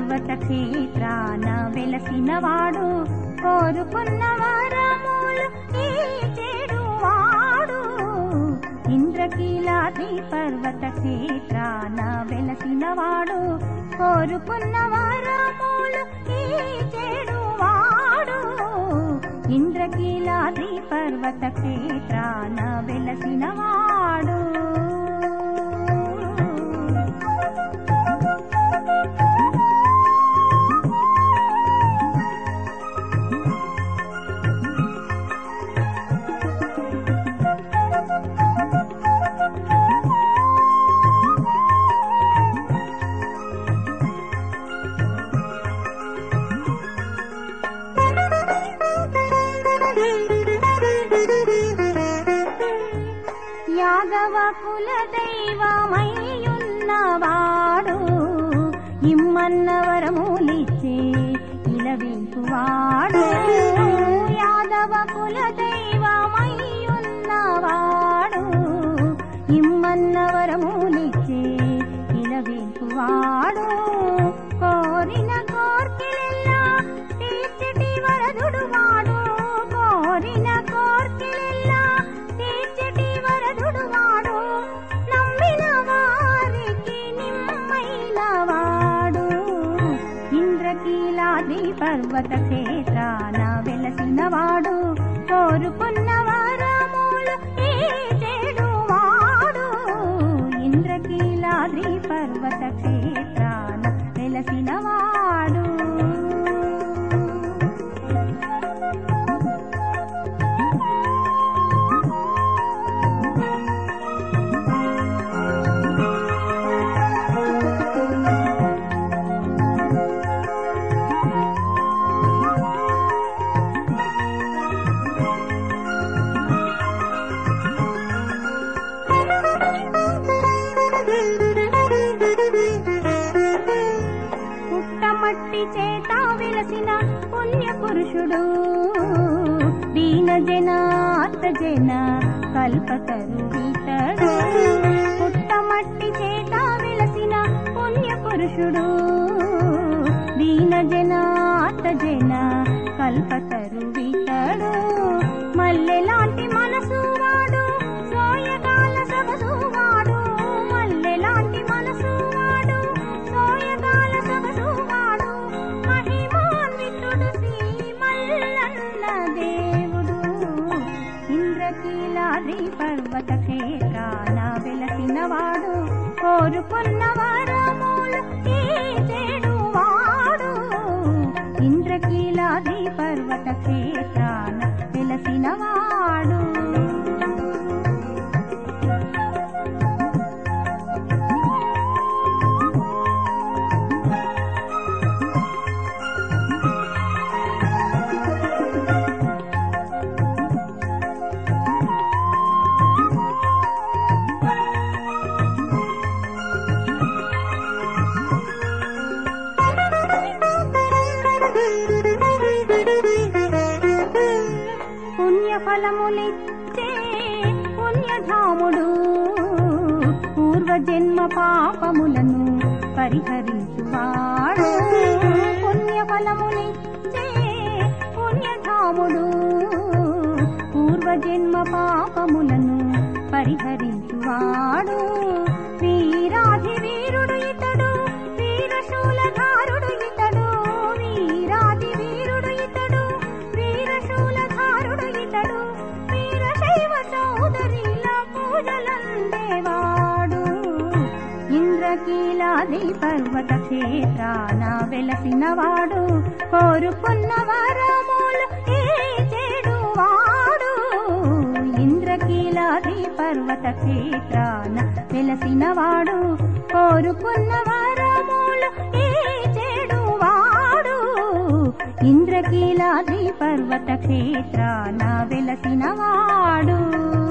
పర్వత క్షేత్రాన వెలసినవాడు కోరుకున్న వరములు ఈ చెడువాడు ఇంద్రకీలాద్రి పర్వత క్షేత్రాన వెలసినవాడు కోరుకున్న వరములు ఈ చెడువాడు ఇంద్రకీలాద్రి పర్వత క్షేత్రాన వెలసినవాడు యాదవ కుల దైవమయ్యున్నవాడు ఇమ్మన్న వరములిచ్చే ఇలవింపువాడు యాదవ కుల దైవమయ్యున్నవాడు ఇమ్మన్న వరములిచ్చే ఇలవింపువాడు కోరిన కోర్కెలెల్లా తీర్చిటి వరదుడు వాడు కోరిన కోర్కెలెల్లా తీర్చిటి వరదుడు వాడు నమ్మిన వారికి నిమ్మైన వాడు ఇంద్రకీలాది పర్వత క్షేత్రాన వెలసిన వాడు కోరుకున్న వరములు ఈ చెడువాడు ఇంద్రకీలాద్రి పర్వత క్షేత్రాన వెలసిన వాడు పుట్టమట్టి చేత వెలసిన పుణ్య పురుషుడు దీన జనాత జన కల్పతరు ఇతడు పుట్టమట్టి చేత వెలసిన పుణ్య పురుషుడు దీన జనాత జన కల్పతరు ఇతడు మల్లెలాంటి మనసు వాడు సోయగాల సొగసు వాడు మల్లెలాంటి మనసు వాడు సోయగాల సొగసు వాడు మహిమాన్వితుడు శ్రీ మల్లన్న దేవుడు ఇంద్రకీలాద్రి పర్వత క్షేత్రాన వెలసినవాడు కోరుకున్న వరములు ఈ చెడువాడు ఇంద్రకీలాద్రి పర్వత క్షేత్రాన వెలసినవాడు పుణ్యఫలములిచ్చే పుణ్యధాముడు పూర్వజన్మ పాపములను పరిహరించువాడు పుణ్యఫలములిచ్చే పుణ్యధాముడు పూర్వజన్మ పాపములను పరిహరించువాడు వీరాధి వీరుడు ఇతడు వీరశూలధారుడు ఇతడు వీరాధి వీరుడు ఇతడు వీరశూలధారుడు ఇతడు వీరశైవ సోదరిల పూజలందేవాడు ఇంద్రకీలాది పర్వత క్షేత్రాన వెలసినవాడు కోరుకున్న వరములు ఈ చెడువాడు ఇంద్రకీలాది పర్వత క్షేత్రాన వెలసినవాడు కోరుకున్న వరములు ఈ చెడువాడు ఇంద్రకీలాద్రి పర్వత క్షేత్రాన వెలసినవాడు